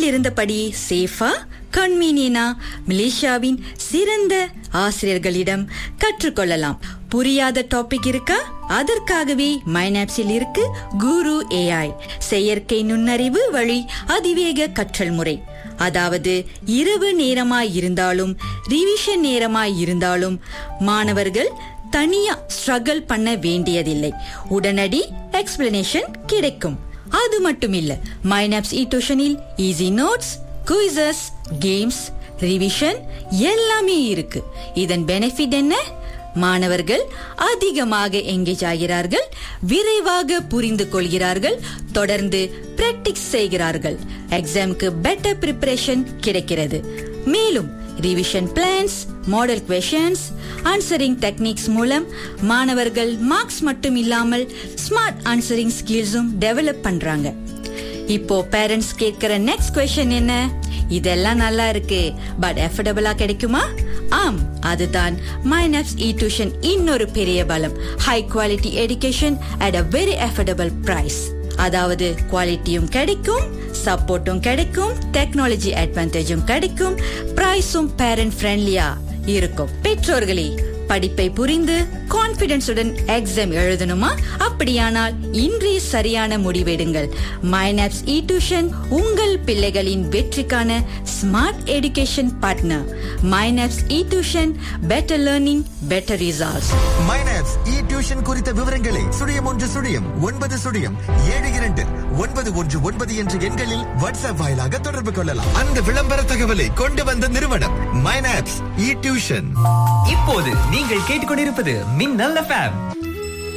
வீட்டில் இருந்தபடி சேஃபா கன்வீனியனா மலேசியாவின் சிறந்த ஆசிரியர்களிடம் கற்றுக்கொள்ளலாம் புரியாத டாபிக் இருக்கா அதற்காகவே மைனாப்ஸில் இருக்கு குரு ஏஐ செயற்கை நுண்ணறிவு வழி அதிவேக கற்றல் முறை அதாவது இரவு நேரமாய் இருந்தாலும் ரிவிஷன் நேரமாய் இருந்தாலும் மாணவர்கள் தனியா ஸ்ட்ரகிள் பண்ண வேண்டியதில்லை உடனடி எக்ஸ்பிளனேஷன் கிடைக்கும் அது மட்டும் இல்ல மைனாப்ஸ் இ டியூஷனில் easy notes quizzes games revision எல்லாமே இருக்கு இதன் பெனிஃபிட் என்ன மாணவர்கள் அதிகமாக எங்கேஜ் ஆகிறார்கள் விரைவாக புரிந்து கொள்கிறார்கள் தொடர்ந்து பிராக்டிஸ் செய்கிறார்கள் எக்ஸாமுக்கு பெட்டர் ப்ரிப்பரேஷன் கிடைக்கிறது மேலும் revision plans model questions answering techniques மூலம் மாணவர்கள் மார்க்ஸ் மட்டும் இல்லாமல் ஸ்மார்ட் ஆன்சரிங் ஸ்கில்ஸும் டெவலப் பண்றாங்க இப்போ பேரண்ட்ஸ் கேட்கிற நெக்ஸ்ட் கொஸ்டின் என்ன இதெல்லாம் நல்லா இருக்கு பட் எஃபர்டபுளா கிடைக்குமா ஆம் அதுதான் மைனப்ஸ் இ டியூஷன் இன்னொரு பெரிய பலம் high quality education at a very affordable price அதாவது குவாலிட்டியும் கிடைக்கும் சப்போர்ட்டும் கிடைக்கும் டெக்னாலஜி அட்வான்டேஜும் கிடைக்கும் பிரைஸும் பேரண்ட் ஃப்ரெண்ட்லியா இருக்கும் பெற்றோர்களே படிப்பை புரிந்து கான்பிடன்ஸுடன் எக்ஸாம் எழுதணுமா அப்படியானால் இன்றே சரியான முடிவெடுங்கள் மைனாப்ஸ் இ டியூஷன் உங்கள் பிள்ளைகளின் வெற்றிக்கான smart education partner Mynaps E tuition better learning better results Mynaps E tuition குறித்த விவரங்களை சுழியம் ஒன்று சுழியம் ஒன்பது சுழியம் ஏழு இரண்டு ஒன்பது ஒன்று ஒன்பது என்ற எண்களில் வாட்ஸ்அப் வாயிலாக தொடர்பு கொள்ளலாம் அந்த விளம்பர தகவலை கொண்டு வந்த நிறுவனம் மைனாப்ஸ் இ டியூஷன் இப்போது நீங்கள் கேட்டுக்கொண்டிருப்பது மின்னல் எஃப்எம்